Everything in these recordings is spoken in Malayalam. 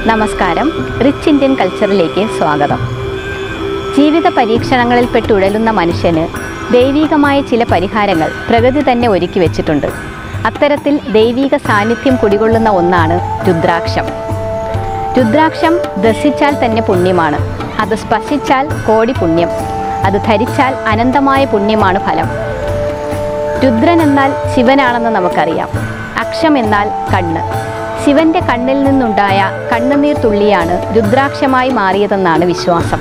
നമസ്കാരം റിച്ച് ഇന്ത്യൻ കൾച്ചറിലേക്ക് സ്വാഗതം ജീവിത പരീക്ഷണങ്ങളിൽ പെട്ടുഴലുന്ന മനുഷ്യന് ദൈവീകമായ ചില പരിഹാരങ്ങൾ പ്രകൃതി തന്നെ ഒരുക്കി വെച്ചിട്ടുണ്ട് അത്തരത്തിൽ ദൈവീക സാന്നിധ്യം കുടികൊള്ളുന്ന ഒന്നാണ് രുദ്രാക്ഷം രുദ്രാക്ഷം ദർശിച്ചാൽ തന്നെ പുണ്യമാണ് അത് സ്പർശിച്ചാൽ കോടി പുണ്യം അത് ധരിച്ചാൽ അനന്തമായ പുണ്യമാണ് ഫലം രുദ്രൻ എന്നാൽ ശിവനാണെന്ന് നമുക്കറിയാം അക്ഷം എന്നാൽ കണ്ണ് ശിവന്റെ കണ്ണിൽ നിന്നുണ്ടായ കണ്ണുനീർ തുള്ളിയാണ് രുദ്രാക്ഷമായി മാറിയതെന്നാണ് വിശ്വാസം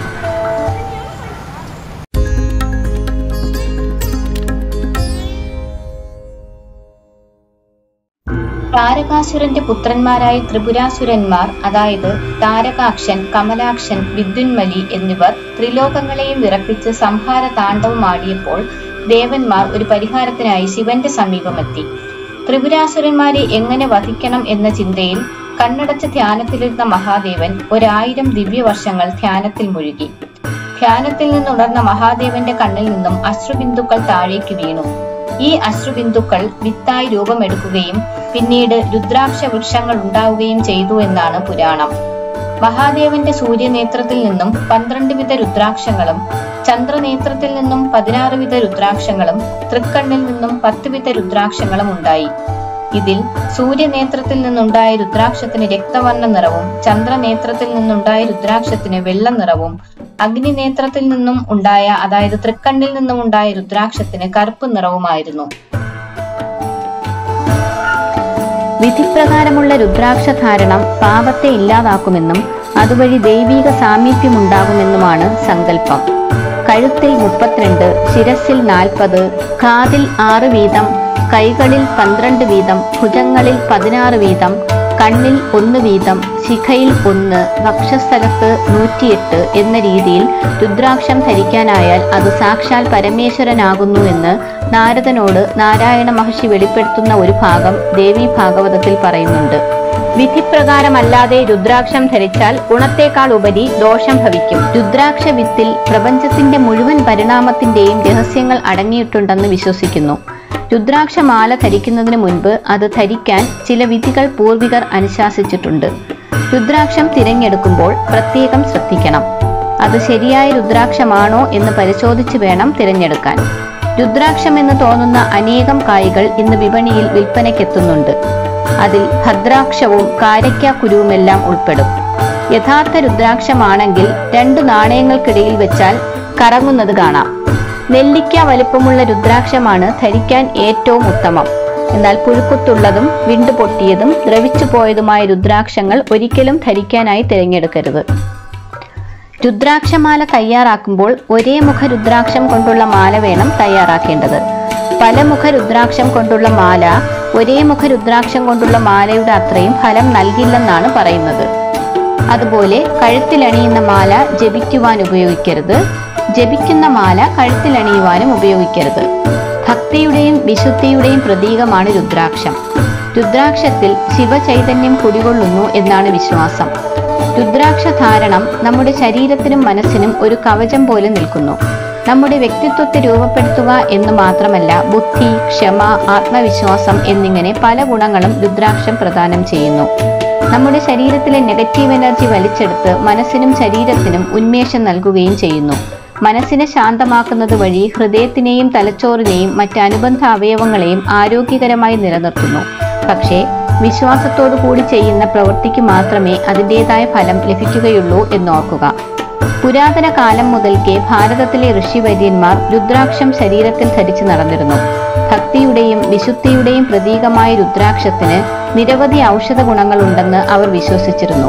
താരകാസുരന്റെ പുത്രന്മാരായ ത്രിപുരാസുരന്മാർ അതായത് താരകാക്ഷൻ കമലാക്ഷൻ വിദ്യുന്മലി എന്നിവർ ത്രിലോകങ്ങളെയും വിറപ്പിച്ച് സംഹാര താണ്ഡവമാടിയപ്പോൾ ദേവന്മാർ ഒരു പരിഹാരത്തിനായി ശിവന്റെ സമീപമെത്തി ത്രിപുരാസുരന്മാരെ എങ്ങനെ വധിക്കണം എന്ന ചിന്തയിൽ കണ്ണടച്ച് ധ്യാനത്തിലിരുന്ന മഹാദേവൻ ഒരായിരം ദിവ്യവർഷങ്ങൾ ധ്യാനത്തിൽ മുഴുകി ധ്യാനത്തിൽ നിന്നുണർന്ന മഹാദേവന്റെ കണ്ണിൽ നിന്നും അശ്രുബിന്ദുക്കൾ താഴേക്ക് വീണു ഈ അശ്രുബിന്ദുക്കൾ വിത്തായി രൂപമെടുക്കുകയും പിന്നീട് രുദ്രാക്ഷ വൃക്ഷങ്ങൾ ഉണ്ടാവുകയും ചെയ്തു എന്നാണ് പുരാണം മഹാദേവന്റെ സൂര്യനേത്രത്തിൽ നിന്നും പന്ത്രണ്ട് വിധ രുദ്രാക്ഷങ്ങളും ചന്ദ്രനേത്രത്തിൽ നിന്നും പതിനാറ് വിധ രുദ്രാക്ഷങ്ങളും തൃക്കണ്ണിൽ നിന്നും പത്ത് വിധ രുദ്രാക്ഷങ്ങളും ഉണ്ടായി ഇതിൽ സൂര്യനേത്രത്തിൽ നിന്നുണ്ടായ രുദ്രാക്ഷത്തിന് രക്തവർണ്ണ നിറവും ചന്ദ്രനേത്രത്തിൽ നിന്നുണ്ടായ രുദ്രാക്ഷത്തിന് വെള്ള നിറവും അഗ്നിനേത്രത്തിൽ നിന്നും ഉണ്ടായ അതായത് തൃക്കണ്ണിൽ നിന്നും ഉണ്ടായ രുദ്രാക്ഷത്തിന് കറുപ്പ് നിറവുമായിരുന്നു വിധിപ്രകാരമുള്ള രുദ്രാക്ഷ ധാരണം പാപത്തെ ഇല്ലാതാക്കുമെന്നും അതുവഴി ദൈവീക സാമീപ്യമുണ്ടാകുമെന്നുമാണ് സങ്കല്പം കഴുത്തിൽ മുപ്പത്തിരണ്ട് ശിരസിൽ നാൽപ്പത് കാതിൽ ആറ് വീതം കൈകളിൽ പന്ത്രണ്ട് വീതം ഭുജങ്ങളിൽ പതിനാറ് വീതം കണ്ണിൽ ഒന്ന് വീതം ശിഖയിൽ ഒന്ന് വക്ഷസ്ഥലത്ത് നൂറ്റിയെട്ട് എന്ന രീതിയിൽ രുദ്രാക്ഷം ധരിക്കാനായാൽ അത് സാക്ഷാൽ പരമേശ്വരനാകുന്നു എന്ന് നാരദനോട് നാരായണ മഹർഷി വെളിപ്പെടുത്തുന്ന ഒരു ഭാഗം ദേവി ഭാഗവതത്തിൽ പറയുന്നുണ്ട് വിധിപ്രകാരമല്ലാതെ രുദ്രാക്ഷം ധരിച്ചാൽ ഗുണത്തേക്കാൾ ഉപരി ദോഷം ഭവിക്കും രുദ്രാക്ഷ വിത്തിൽ പ്രപഞ്ചത്തിന്റെ മുഴുവൻ പരിണാമത്തിന്റെയും രഹസ്യങ്ങൾ അടങ്ങിയിട്ടുണ്ടെന്ന് വിശ്വസിക്കുന്നു രുദ്രാക്ഷമാല ധരിക്കുന്നതിന് മുൻപ് അത് ധരിക്കാൻ ചില വിധികൾ പൂർവികർ അനുശാസിച്ചിട്ടുണ്ട് രുദ്രാക്ഷം തിരഞ്ഞെടുക്കുമ്പോൾ പ്രത്യേകം ശ്രദ്ധിക്കണം അത് ശരിയായ രുദ്രാക്ഷമാണോ എന്ന് പരിശോധിച്ച് വേണം തിരഞ്ഞെടുക്കാൻ രുദ്രാക്ഷം എന്ന് തോന്നുന്ന അനേകം കായ്കൾ ഇന്ന് വിപണിയിൽ വിൽപ്പനയ്ക്കെത്തുന്നുണ്ട് അതിൽ ഭദ്രാക്ഷവും കാരയ്ക്കാക്കുരുവുമെല്ലാം ഉൾപ്പെടും യഥാർത്ഥ രുദ്രാക്ഷമാണെങ്കിൽ രണ്ടു നാണയങ്ങൾക്കിടയിൽ വെച്ചാൽ കറങ്ങുന്നത് കാണാം നെല്ലിക്ക വലിപ്പമുള്ള രുദ്രാക്ഷമാണ് ധരിക്കാൻ ഏറ്റവും ഉത്തമം എന്നാൽ പുഴുക്കുത്തുള്ളതും വിണ്ടുപൊട്ടിയതും ദ്രവിച്ചു പോയതുമായ രുദ്രാക്ഷങ്ങൾ ഒരിക്കലും ധരിക്കാനായി തിരഞ്ഞെടുക്കരുത് രുദ്രാക്ഷമാല തയ്യാറാക്കുമ്പോൾ ഒരേ മുഖ രുദ്രാക്ഷം കൊണ്ടുള്ള മാല വേണം തയ്യാറാക്കേണ്ടത് പല മുഖ രുദ്രാക്ഷം കൊണ്ടുള്ള മാല ഒരേ മുഖ രുദ്രാക്ഷം കൊണ്ടുള്ള മാലയുടെ അത്രയും ഫലം നൽകില്ലെന്നാണ് പറയുന്നത് അതുപോലെ കഴുത്തിലണിയുന്ന മാല ജപിക്കുവാൻ ഉപയോഗിക്കരുത് ജപിക്കുന്ന മാല കഴുത്തിലണിയുവാനും ഉപയോഗിക്കരുത് ഭക്തിയുടെയും വിശുദ്ധിയുടെയും പ്രതീകമാണ് രുദ്രാക്ഷം രുദ്രാക്ഷത്തിൽ ശിവചൈതന്യം കുടികൊള്ളുന്നു എന്നാണ് വിശ്വാസം രുദ്രാക്ഷ ധാരണം നമ്മുടെ ശരീരത്തിനും മനസ്സിനും ഒരു കവചം പോലെ നിൽക്കുന്നു നമ്മുടെ വ്യക്തിത്വത്തെ രൂപപ്പെടുത്തുക എന്ന് മാത്രമല്ല ബുദ്ധി ക്ഷമ ആത്മവിശ്വാസം എന്നിങ്ങനെ പല ഗുണങ്ങളും രുദ്രാക്ഷം പ്രദാനം ചെയ്യുന്നു നമ്മുടെ ശരീരത്തിലെ നെഗറ്റീവ് എനർജി വലിച്ചെടുത്ത് മനസ്സിനും ശരീരത്തിനും ഉന്മേഷം നൽകുകയും ചെയ്യുന്നു മനസ്സിനെ ശാന്തമാക്കുന്നത് വഴി ഹൃദയത്തിനെയും തലച്ചോറിനെയും മറ്റ് അനുബന്ധ അവയവങ്ങളെയും ആരോഗ്യകരമായി നിലനിർത്തുന്നു പക്ഷേ വിശ്വാസത്തോടു കൂടി ചെയ്യുന്ന പ്രവൃത്തിക്ക് മാത്രമേ അതിൻ്റെതായ ഫലം ലഭിക്കുകയുള്ളൂ എന്നോർക്കുക പുരാതന കാലം മുതൽക്കേ ഭാരതത്തിലെ ഋഷിവര്യന്മാർ രുദ്രാക്ഷം ശരീരത്തിൽ ധരിച്ചു നടന്നിരുന്നു ഭക്തിയുടെയും വിശുദ്ധിയുടെയും പ്രതീകമായ രുദ്രാക്ഷത്തിന് നിരവധി ഔഷധ ഗുണങ്ങളുണ്ടെന്ന് അവർ വിശ്വസിച്ചിരുന്നു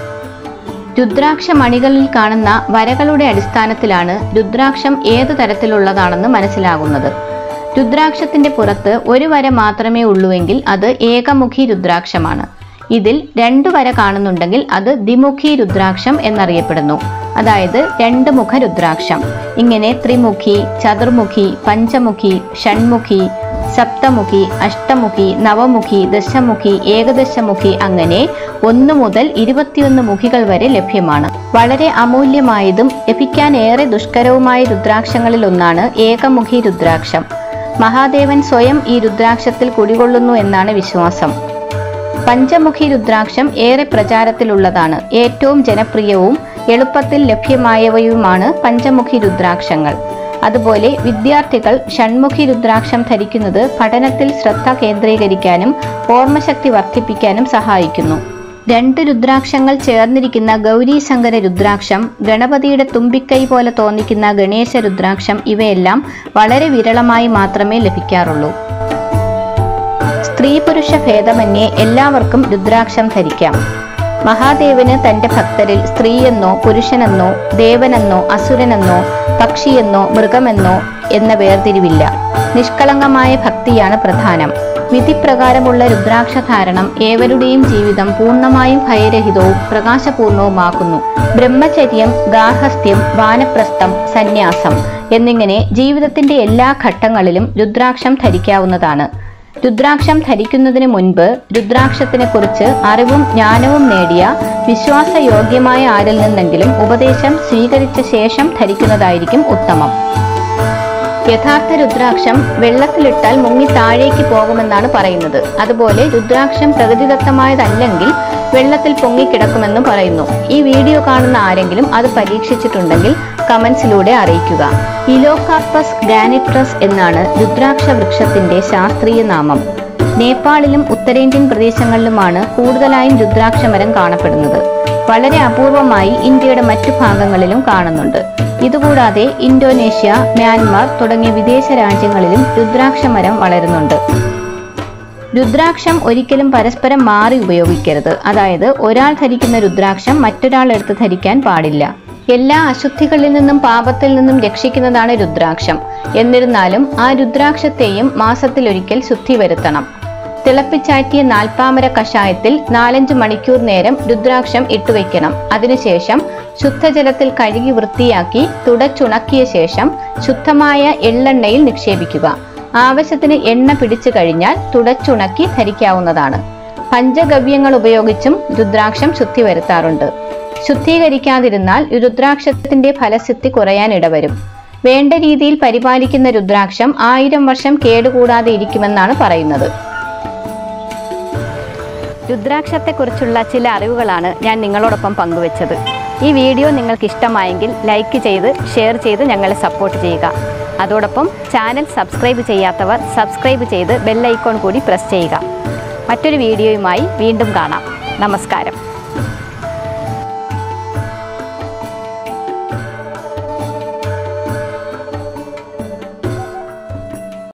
രുദ്രാക്ഷ മണികളിൽ കാണുന്ന വരകളുടെ അടിസ്ഥാനത്തിലാണ് രുദ്രാക്ഷം ഏതു തരത്തിലുള്ളതാണെന്ന് മനസ്സിലാകുന്നത് രുദ്രാക്ഷത്തിന്റെ പുറത്ത് ഒരു വര മാത്രമേ ഉള്ളുവെങ്കിൽ അത് ഏകമുഖി രുദ്രാക്ഷമാണ് ഇതിൽ രണ്ടു വര കാണുന്നുണ്ടെങ്കിൽ അത് ദ്വിമുഖി രുദ്രാക്ഷം എന്നറിയപ്പെടുന്നു അതായത് രണ്ട് മുഖ രുദ്രാക്ഷം ഇങ്ങനെ ത്രിമുഖി ചതുർമുഖി പഞ്ചമുഖി ഷൺമുഖി സപ്തമുഖി അഷ്ടമുഖി നവമുഖി ദശമുഖി ഏകദശമുഖി അങ്ങനെ ഒന്ന് മുതൽ ഇരുപത്തിയൊന്ന് മുഖികൾ വരെ ലഭ്യമാണ് വളരെ അമൂല്യമായതും ലഭിക്കാൻ ഏറെ ദുഷ്കരവുമായ രുദ്രാക്ഷങ്ങളിൽ ഒന്നാണ് ഏകമുഖി രുദ്രാക്ഷം മഹാദേവൻ സ്വയം ഈ രുദ്രാക്ഷത്തിൽ കുടികൊള്ളുന്നു എന്നാണ് വിശ്വാസം പഞ്ചമുഖി രുദ്രാക്ഷം ഏറെ പ്രചാരത്തിലുള്ളതാണ് ഏറ്റവും ജനപ്രിയവും എളുപ്പത്തിൽ ലഭ്യമായവയുമാണ് പഞ്ചമുഖി രുദ്രാക്ഷങ്ങൾ അതുപോലെ വിദ്യാർത്ഥികൾ ഷൺമുഖി രുദ്രാക്ഷം ധരിക്കുന്നത് പഠനത്തിൽ ശ്രദ്ധ കേന്ദ്രീകരിക്കാനും ഓർമ്മശക്തി വർദ്ധിപ്പിക്കാനും സഹായിക്കുന്നു രണ്ട് രുദ്രാക്ഷങ്ങൾ ചേർന്നിരിക്കുന്ന ഗൗരി ശങ്കര രുദ്രാക്ഷം ഗണപതിയുടെ തുമ്പിക്കൈ പോലെ തോന്നിക്കുന്ന ഗണേശ രുദ്രാക്ഷം ഇവയെല്ലാം വളരെ വിരളമായി മാത്രമേ ലഭിക്കാറുള്ളൂ സ്ത്രീ പുരുഷ ഭേദമന്യേ എല്ലാവർക്കും രുദ്രാക്ഷം ധരിക്കാം മഹാദേവന് തന്റെ ഭക്തരിൽ സ്ത്രീയെന്നോ പുരുഷനെന്നോ ദേവനെന്നോ അസുരനെന്നോ പക്ഷിയെന്നോ മൃഗമെന്നോ എന്ന വേർതിരിവില്ല നിഷ്കളങ്കമായ ഭക്തിയാണ് പ്രധാനം വിധിപ്രകാരമുള്ള രുദ്രാക്ഷധാരണം ഏവരുടെയും ജീവിതം പൂർണ്ണമായും ഭയരഹിതവും പ്രകാശപൂർണവുമാക്കുന്നു ബ്രഹ്മചര്യം ഗാർഹസ്ഥ്യം വാനപ്രസ്ഥം സന്യാസം എന്നിങ്ങനെ ജീവിതത്തിന്റെ എല്ലാ ഘട്ടങ്ങളിലും രുദ്രാക്ഷം ധരിക്കാവുന്നതാണ് രുദ്രാക്ഷം ധരിക്കുന്നതിന് മുൻപ് രുദ്രാക്ഷത്തിനെ കുറിച്ച് അറിവും ജ്ഞാനവും നേടിയ വിശ്വാസയോഗ്യമായ ആരിൽ നിന്നെങ്കിലും ഉപദേശം സ്വീകരിച്ച ശേഷം ധരിക്കുന്നതായിരിക്കും ഉത്തമം യഥാർത്ഥ രുദ്രാക്ഷം വെള്ളത്തിലിട്ടാൽ മുങ്ങി താഴേക്ക് പോകുമെന്നാണ് പറയുന്നത് അതുപോലെ രുദ്രാക്ഷം പ്രകൃതിദത്തമായതല്ലെങ്കിൽ വെള്ളത്തിൽ പൊങ്ങിക്കിടക്കുമെന്നും പറയുന്നു ഈ വീഡിയോ കാണുന്ന ആരെങ്കിലും അത് പരീക്ഷിച്ചിട്ടുണ്ടെങ്കിൽ കമന്റ്സിലൂടെ അറിയിക്കുക ഇലോകാർപ്പസ് ഗ്രാനിട്രസ് എന്നാണ് രുദ്രാക്ഷ വൃക്ഷത്തിന്റെ ശാസ്ത്രീയ നാമം നേപ്പാളിലും ഉത്തരേന്ത്യൻ പ്രദേശങ്ങളിലുമാണ് കൂടുതലായും രുദ്രാക്ഷമരം കാണപ്പെടുന്നത് വളരെ അപൂർവമായി ഇന്ത്യയുടെ മറ്റു ഭാഗങ്ങളിലും കാണുന്നുണ്ട് ഇതുകൂടാതെ ഇന്തോനേഷ്യ മ്യാൻമാർ തുടങ്ങിയ വിദേശ രാജ്യങ്ങളിലും രുദ്രാക്ഷമരം വളരുന്നുണ്ട് രുദ്രാക്ഷം ഒരിക്കലും പരസ്പരം മാറി ഉപയോഗിക്കരുത് അതായത് ഒരാൾ ധരിക്കുന്ന രുദ്രാക്ഷം മറ്റൊരാൾ എടുത്ത് ധരിക്കാൻ പാടില്ല എല്ലാ അശുദ്ധികളിൽ നിന്നും പാപത്തിൽ നിന്നും രക്ഷിക്കുന്നതാണ് രുദ്രാക്ഷം എന്നിരുന്നാലും ആ രുദ്രാക്ഷത്തെയും മാസത്തിലൊരിക്കൽ ശുദ്ധി വരുത്തണം തിളപ്പിച്ചാറ്റിയ നാൽപ്പാമര കഷായത്തിൽ നാലഞ്ച് മണിക്കൂർ നേരം രുദ്രാക്ഷം ഇട്ടുവെക്കണം അതിനുശേഷം ശുദ്ധജലത്തിൽ കഴുകി വൃത്തിയാക്കി തുടച്ചുണക്കിയ ശേഷം ശുദ്ധമായ എള്ളെണ്ണയിൽ നിക്ഷേപിക്കുക ആവശ്യത്തിന് എണ്ണ പിടിച്ചു കഴിഞ്ഞാൽ തുടച്ചുണക്കി ധരിക്കാവുന്നതാണ് പഞ്ചഗവ്യങ്ങൾ ഉപയോഗിച്ചും രുദ്രാക്ഷം ശുദ്ധി വരുത്താറുണ്ട് ശുദ്ധീകരിക്കാതിരുന്നാൽ രുദ്രാക്ഷത്തിന്റെ ഫലസിദ്ധി കുറയാൻ ഇടവരും വേണ്ട രീതിയിൽ പരിപാലിക്കുന്ന രുദ്രാക്ഷം ആയിരം വർഷം കേടുകൂടാതെ ഇരിക്കുമെന്നാണ് പറയുന്നത് രുദ്രാക്ഷത്തെക്കുറിച്ചുള്ള ചില അറിവുകളാണ് ഞാൻ നിങ്ങളോടൊപ്പം പങ്കുവച്ചത് ഈ വീഡിയോ നിങ്ങൾക്ക് ഇഷ്ടമായെങ്കിൽ ലൈക്ക് ചെയ്ത് ഷെയർ ചെയ്ത് ഞങ്ങളെ സപ്പോർട്ട് ചെയ്യുക അതോടൊപ്പം ചാനൽ സബ്സ്ക്രൈബ് ചെയ്യാത്തവർ സബ്സ്ക്രൈബ് ചെയ്ത് ബെല്ലൈക്കോൺ കൂടി പ്രസ് ചെയ്യുക മറ്റൊരു വീഡിയോയുമായി വീണ്ടും കാണാം നമസ്കാരം